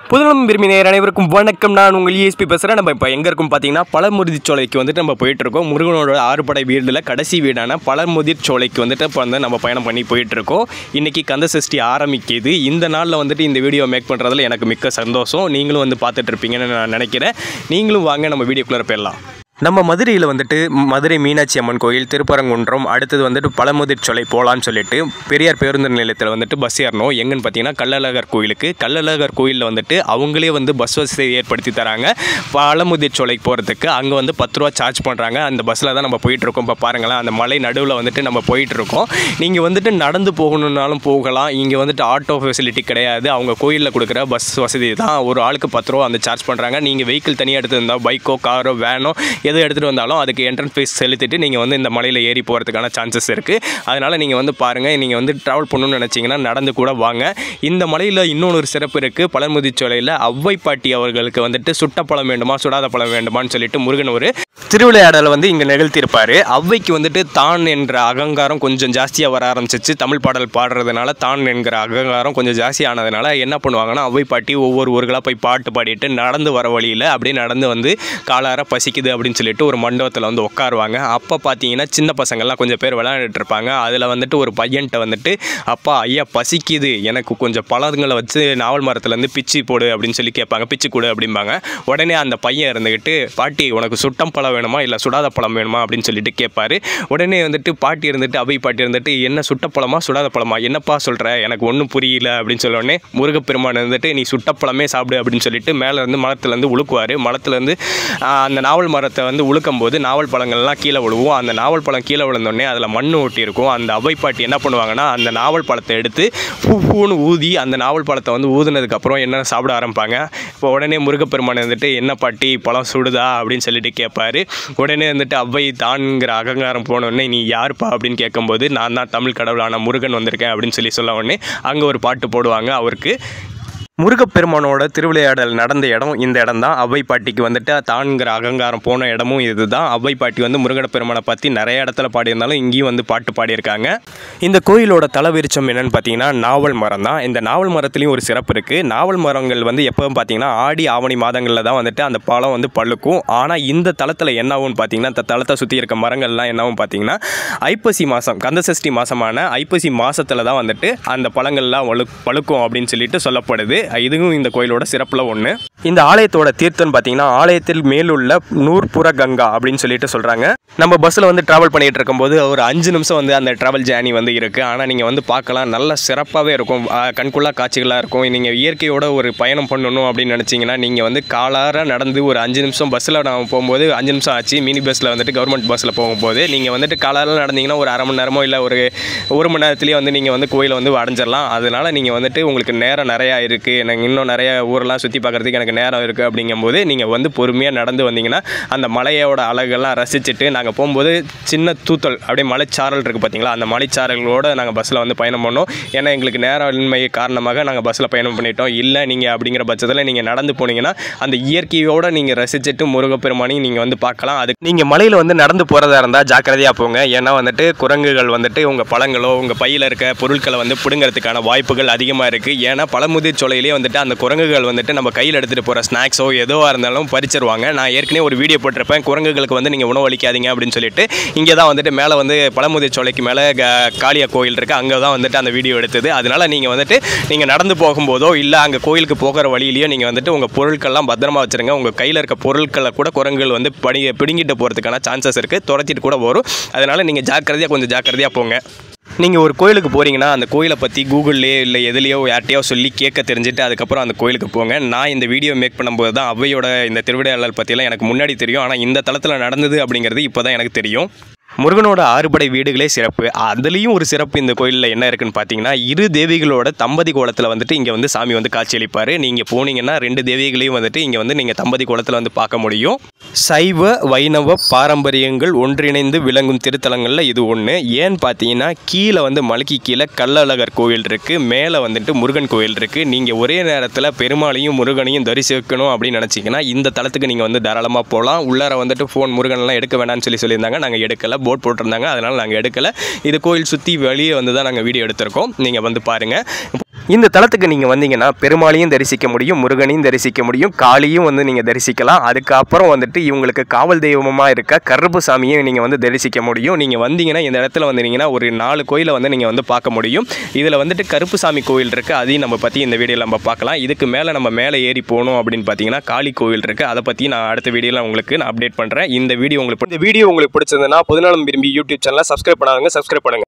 புதுநலம் விரும்பி நேர் அனைவருக்கும் வணக்கம் நான் உங்கள் இஎஸ்பி பேசுகிறேன் நம்ம இப்போ எங்கே இருக்கும் பார்த்தீங்கன்னா பழமுதிர்ச்சோலைக்கு வந்துட்டு நம்ம போயிட்டு இருக்கோம் முருகனோட ஆறுபடை வீடில் கடைசி வீடான பழமுதிர்ச்சோலைக்கு வந்துட்டு இப்போ வந்து நம்ம பயணம் பண்ணி போயிட்டு இருக்கோம் இன்றைக்கி கந்த சஷ்டி ஆரம்பிக்குது இந்த நாளில் வந்துட்டு இந்த வீடியோ மேக் பண்ணுறதுல எனக்கு மிக்க சந்தோஷம் நீங்களும் வந்து பார்த்துட்டு இருப்பீங்கன்னு நான் நினைக்கிறேன் நீங்களும் வாங்க நம்ம வீடியோக்குள்ளே போயிடலாம் நம்ம மதுரையில் வந்துட்டு மதுரை மீனாட்சி அம்மன் கோயில் திருப்பரங்குன்றம் அடுத்தது வந்துட்டு பழமுதிர்ச்சோலை போகலான்னு சொல்லிட்டு பெரியார் பேருந்து நிலையத்தில் வந்துட்டு பஸ் ஏறணும் எங்கன்னு பார்த்தீங்கன்னா கள்ளழகர் கோயிலுக்கு கள்ளழகர் கோயிலில் வந்துட்டு அவங்களே வந்து பஸ் வசதி ஏற்படுத்தி தராங்க பழமுதிர்ச்சோலைக்கு போகிறதுக்கு அங்கே வந்து பத்து ரூபா சார்ஜ் பண்ணுறாங்க அந்த பஸ்ஸில் தான் நம்ம போயிட்டு இருக்கோம் இப்போ பாருங்களேன் அந்த மலை நடுவில் வந்துட்டு நம்ம போயிட்டு இருக்கோம் நீங்கள் வந்துட்டு நடந்து போகணுன்னாலும் போகலாம் இங்கே வந்துட்டு ஆட்டோ ஃபெசிலிட்டி கிடையாது அவங்க கோயிலில் கொடுக்குற பஸ் வசதி தான் ஒரு ஆளுக்கு பத்து ரூபா அந்த சார்ஜ் பண்ணுறாங்க நீங்கள் வெஹிக்கிள் தனியாக எடுத்துருந்தா பைக்கோ காரோ வேனோ எது எடுத்துகிட்டு வந்தாலும் அதுக்கு என்ட்ரன்ஸ் ஃபீஸ் செலுத்திட்டு நீங்கள் வந்து இந்த மலையில் ஏறி போகிறதுக்கான சான்சஸ் இருக்குது அதனால் நீங்கள் வந்து பாருங்கள் நீங்கள் வந்து ட்ராவல் பண்ணணும்னு நினச்சிங்கன்னா நடந்து கூட வாங்க இந்த மலையில் இன்னொன்று ஒரு சிறப்பு இருக்குது பழமுதிர்ச்சோலையில் அவ்வை பாட்டி அவர்களுக்கு வந்துட்டு சுட்ட பழம் வேண்டுமா சுடாத பழம் வேண்டுமான்னு சொல்லிட்டு முருகன் ஒரு திருவிளையாடலை வந்து இங்கே நிகழ்த்தியிருப்பார் அவ்வைக்கு வந்துட்டு தான் என்ற அகங்காரம் கொஞ்சம் ஜாஸ்தியாக வர ஆரம்பிச்சிச்சு தமிழ் பாடல் பாடுறதுனால தான் என்கிற அகங்காரம் கொஞ்சம் ஜாஸ்தி ஆனதுனால என்ன பண்ணுவாங்கன்னா அவ்வை பாட்டி ஒவ்வொரு ஊர்களாக போய் பாட்டு பாடிட்டு நடந்து வர வழியில் அப்படியே நடந்து வந்து காலார பசிக்குது அப்படின்னு சொல்லிட்டு ஒரு மண்டபத்தில் வந்து உட்காருவாங்க அப்போ பார்த்தீங்கன்னா சின்ன பசங்கள்லாம் கொஞ்சம் பேர் விளையாண்டுட்டு இருப்பாங்க அதில் வந்துட்டு ஒரு பையன்கிட்ட வந்துட்டு அப்பா ஐயா பசிக்குது எனக்கு கொஞ்சம் பழங்களை வச்சு நாவல் மரத்துலேருந்து பிச்சு போடு அப்படின்னு சொல்லி கேட்பாங்க பிச்சு கொடு அப்படிம்பாங்க உடனே அந்த பையன் இருந்துக்கிட்டு பாட்டி உனக்கு சுட்டம் பழம் வேணுமா இல்லை சுடாத பழம் வேணுமா அப்படின்னு சொல்லிட்டு கேட்பாரு உடனே வந்துட்டு பாட்டி இருந்துட்டு அவை பாட்டி இருந்துட்டு என்ன சுட்ட பழமா சுடாத பழமா என்னப்பா சொல்கிற எனக்கு ஒன்றும் புரியல அப்படின்னு சொல்ல உடனே முருகப்பெருமான் இருந்துட்டு நீ சுட்ட பழமே சாப்பிடு அப்படின்னு சொல்லிட்டு மேலே இருந்து மரத்துலேருந்து உழுக்குவார் மரத்துலேருந்து அந்த நாவல் மரத்தை வந்து உழுக்கும் போது நாவல் பழங்கள்லாம் கீழே விழுவும் அந்த நாவல் பழம் கீழே விழுந்தோடனே அதில் மண் ஒட்டி இருக்கும் அந்த அவை பாட்டி என்ன பண்ணுவாங்கன்னா அந்த நாவல் பழத்தை எடுத்து பூ பூன்னு ஊதி அந்த நாவல் பழத்தை வந்து ஊதுனதுக்கப்புறம் என்ன சாப்பிட ஆரம்பிப்பாங்க இப்போ உடனே முருகப்பெருமான் வந்துட்டு என்ன பாட்டி பழம் சுடுதா அப்படின்னு சொல்லிட்டு கேட்பாரு உடனே வந்துட்டு அவ்வை தான்ங்கிற அகங்காரம் போனோடனே நீ யாருப்பா அப்படின்னு கேட்கும்போது நான் தான் தமிழ் கடவுளான முருகன் வந்திருக்கேன் அப்படின்னு சொல்லி சொல்ல உடனே அங்கே ஒரு பாட்டு போடுவாங்க அவருக்கு முருகப்பெருமானோட திருவிளையாடல் நடந்த இடம் இந்த இடம் தான் அவ்வை பாட்டிக்கு வந்துட்டு தான்கிற அகங்காரம் போன இடமும் இதுதான் அவ்வை பாட்டி வந்து முருகப்பெருமானை பற்றி நிறைய இடத்துல பாடியிருந்தாலும் இங்கேயும் வந்து பாட்டு பாடியிருக்காங்க இந்த கோயிலோட தலவிருச்சம் என்னன்னு பார்த்தீங்கன்னா நாவல் மரம் தான் இந்த நாவல் மரத்துலேயும் ஒரு சிறப்பு இருக்குது நாவல் மரங்கள் வந்து எப்போவும் பார்த்தீங்கன்னா ஆடி ஆவணி மாதங்களில் தான் வந்துட்டு அந்த பழம் வந்து பழுக்கும் ஆனால் இந்த தளத்தில் என்ன ஆகும்னு பார்த்தீங்கன்னா இந்த தளத்தை சுற்றி இருக்க மரங்கள்லாம் என்னவும் பார்த்தீங்கன்னா ஐப்பசி மாதம் கந்தசஷ்டி மாதமான ஐப்பசி மாதத்தில் தான் வந்துட்டு அந்த பழங்கள்லாம் வலு பழுக்கும் அப்படின்னு சொல்லிட்டு சொல்லப்படுது இதுவும் இந்த கோயிலோட சிறப்பில் ஒன்று இந்த ஆலயத்தோட தீர்த்தம்னு பார்த்தீங்கன்னா ஆலயத்தில் மேலுள்ள நூற்புற கங்கா அப்படின்னு சொல்லிட்டு சொல்கிறாங்க நம்ம பஸ்ஸில் வந்து ட்ராவல் பண்ணிகிட்டு இருக்கும்போது ஒரு அஞ்சு நிமிஷம் வந்து அந்த ட்ராவல் ஜேர்னி வந்து இருக்குது ஆனால் நீங்கள் வந்து பார்க்கலாம் நல்ல சிறப்பாகவே இருக்கும் ஆஹ் கண்கொள்ளா காட்சிகளாக இருக்கும் நீங்கள் இயற்கையோட ஒரு பயணம் பண்ணணும் அப்படின்னு நினச்சிங்கன்னா நீங்கள் வந்து காலார நடந்து ஒரு அஞ்சு நிமிஷம் பஸ்ஸில் நான் போகும்போது அஞ்சு நிமிஷம் ஆச்சு மினி பஸ்ஸில் வந்துட்டு கவர்மெண்ட் பஸ்ஸில் போகும்போது நீங்கள் வந்துட்டு காலார நடந்தீங்கன்னா ஒரு அரை மணி நேரமோ இல்லை ஒரு ஒரு மணி நேரத்துலேயே வந்து நீங்கள் வந்து கோயிலை வந்து அடைஞ்சிடலாம் அதனால் நீங்கள் வந்துட்டு உங்களுக்கு நேரம் நிறையா இருக்குது எனக்கு இன்னும் நிறைய ஊரெல்லாம் சுற்றி பார்க்குறதுக்கு எனக்கு நேரம் இருக்குது அப்படிங்கும்போது நீங்கள் வந்து பொறுமையாக நடந்து வந்தீங்கன்னா அந்த மலையோட அழகெல்லாம் ரசிச்சுட்டு நாங்கள் போகும்போது சின்ன தூத்தல் அப்படியே மலைச்சாரல் இருக்குது பார்த்தீங்களா அந்த மலைச்சாரல்களோடு நாங்கள் பஸ்ஸில் வந்து பயணம் பண்ணோம் ஏன்னா எங்களுக்கு நேரம் இன்மை காரணமாக நாங்கள் பஸ்ஸில் பயணம் பண்ணிட்டோம் இல்லை நீங்கள் அப்படிங்கிற பட்சத்தில் நீங்கள் நடந்து போனீங்கன்னா அந்த இயற்கையோடு நீங்கள் ரசிச்சுட்டு முருகப்பெருமானையும் நீங்கள் வந்து பார்க்கலாம் அதுக்கு நீங்கள் மலையில் வந்து நடந்து போகிறதா இருந்தால் ஜாக்கிரதையாக போங்க ஏன்னா வந்துட்டு குரங்குகள் வந்துட்டு உங்கள் பழங்களோ உங்கள் பையில் இருக்க பொருட்களை வந்து பிடுங்கிறதுக்கான வாய்ப்புகள் அதிகமாக இருக்குது ஏன்னா பழமுதிர் சோலையிலே வந்துட்டு அந்த குரங்குகள் வந்துட்டு நம்ம கையில் எடுத்துகிட்டு போகிற ஸ்நாக்ஸோ எதுவாக இருந்தாலும் பறிச்சிருவாங்க நான் ஏற்கனவே ஒரு வீடியோ போட்டிருப்பேன் குரங்குகளுக்கு வந்து நீங்கள் உணவு அளிக்காதீங்க அப்படின்னு சொல்லிட்டு இங்கே தான் வந்துட்டு மேலே வந்து பழமுதிர் சோலைக்கு மேலே காளியா கோயில் இருக்குது அங்கே தான் வந்துட்டு அந்த வீடியோ எடுத்தது அதனால் நீங்கள் வந்துட்டு நீங்கள் நடந்து போகும்போதோ இல்லை அங்கே கோயிலுக்கு போகிற வழியிலையோ நீங்கள் வந்துட்டு உங்கள் பொருட்கள்லாம் பத்திரமா வச்சுருங்க உங்கள் கையில் இருக்க பொருட்களை கூட குரங்குகள் வந்து படி பிடுங்கிட்டு போகிறதுக்கான சான்சஸ் இருக்குது துரத்திட்டு கூட வரும் அதனால் நீங்கள் ஜாக்கிரதையாக கொஞ்சம் ஜாக்கிரதையாக போங்க நீங்கள் ஒரு கோயிலுக்கு போகிறீங்கன்னா அந்த கோயிலை பற்றி கூகுள்லேயே இல்லை எதுலேயோ யார்ட்டையோ சொல்லி கேட்க தெரிஞ்சுட்டு அதுக்கப்புறம் அந்த கோயிலுக்கு போங்க நான் இந்த வீடியோ மேக் பண்ணும்போது தான் அவையோட இந்த திருவிடையாளர் பற்றியெல்லாம் எனக்கு முன்னாடி தெரியும் ஆனால் இந்த தளத்தில் நடந்தது அப்படிங்கிறது இப்போ தான் எனக்கு தெரியும் முருகனோட ஆறுபடை வீடுகளே சிறப்பு அதுலேயும் ஒரு சிறப்பு இந்த கோயிலில் என்ன இருக்குன்னு பார்த்தீங்கன்னா இரு தேவிகளோட தம்பதி கோலத்தில் வந்துட்டு இங்கே வந்து சாமி வந்து காட்சியளிப்பார் நீங்கள் போனீங்கன்னா ரெண்டு தேவிகளையும் வந்துட்டு இங்கே வந்து நீங்கள் தம்பதி கோலத்தில் வந்து பார்க்க முடியும் சைவ வைணவ பாரம்பரியங்கள் ஒன்றிணைந்து விளங்கும் திருத்தலங்களில் இது ஒன்று ஏன்னு பார்த்தீங்கன்னா கீழே வந்து மலைக்கு கீழே கள்ளழகர் கோயில் இருக்குது மேலே வந்துட்டு முருகன் கோயில் இருக்குது நீங்கள் ஒரே நேரத்தில் பெருமாளையும் முருகனையும் தரிசிக்கணும் அப்படின்னு நினச்சிங்கன்னா இந்த தலத்துக்கு நீங்கள் வந்து தாராளமாக போகலாம் உள்ளார வந்துட்டு ஃபோன் முருகன்லாம் எடுக்க வேணாம்னு சொல்லி சொல்லியிருந்தாங்க நாங்கள் எடுக்கலை போர்ட் போட்டிருந்தாங்க அதனால் நாங்கள் எடுக்கலை இது கோயில் சுற்றி வெளியே வந்து தான் நாங்கள் வீடியோ எடுத்திருக்கோம் நீங்கள் வந்து பாருங்கள் இந்த தலத்துக்கு நீங்கள் வந்தீங்கன்னா பெருமாளையும் தரிசிக்க முடியும் முருகனையும் தரிசிக்க முடியும் காளியும் வந்து நீங்கள் தரிசிக்கலாம் அதுக்கப்புறம் வந்துட்டு இவங்களுக்கு காவல் தெய்வமாக இருக்க கருப்புசாமியும் நீங்கள் வந்து தரிசிக்க முடியும் நீங்கள் வந்தீங்கன்னா இந்த இடத்துல வந்தீங்கன்னா ஒரு நாலு கோயிலை வந்து நீங்கள் வந்து பார்க்க முடியும் இதில் வந்துட்டு கருப்புசாமி கோயில் இருக்குது அதையும் நம்ம பற்றி இந்த வீடியோவில் நம்ம பார்க்கலாம் இதுக்கு மேலே நம்ம மேலே ஏறி போகணும் அப்படின்னு பார்த்தீங்கன்னா காளி கோயில் இருக்குது அதை பற்றி நான் அடுத்த வீடியோவில் உங்களுக்கு நான் அப்டேட் பண்ணுறேன் இந்த வீடியோ உங்களுக்கு இந்த வீடியோ உங்களுக்கு பிடிச்சிருந்ததுன்னா பொதுநலம் விரும்பி யூடியூப் சேனலை சப்ஸ்கிரைப் பண்ணாதவங்க சப்ஸ்கிரைப் பண்ணுங்கள்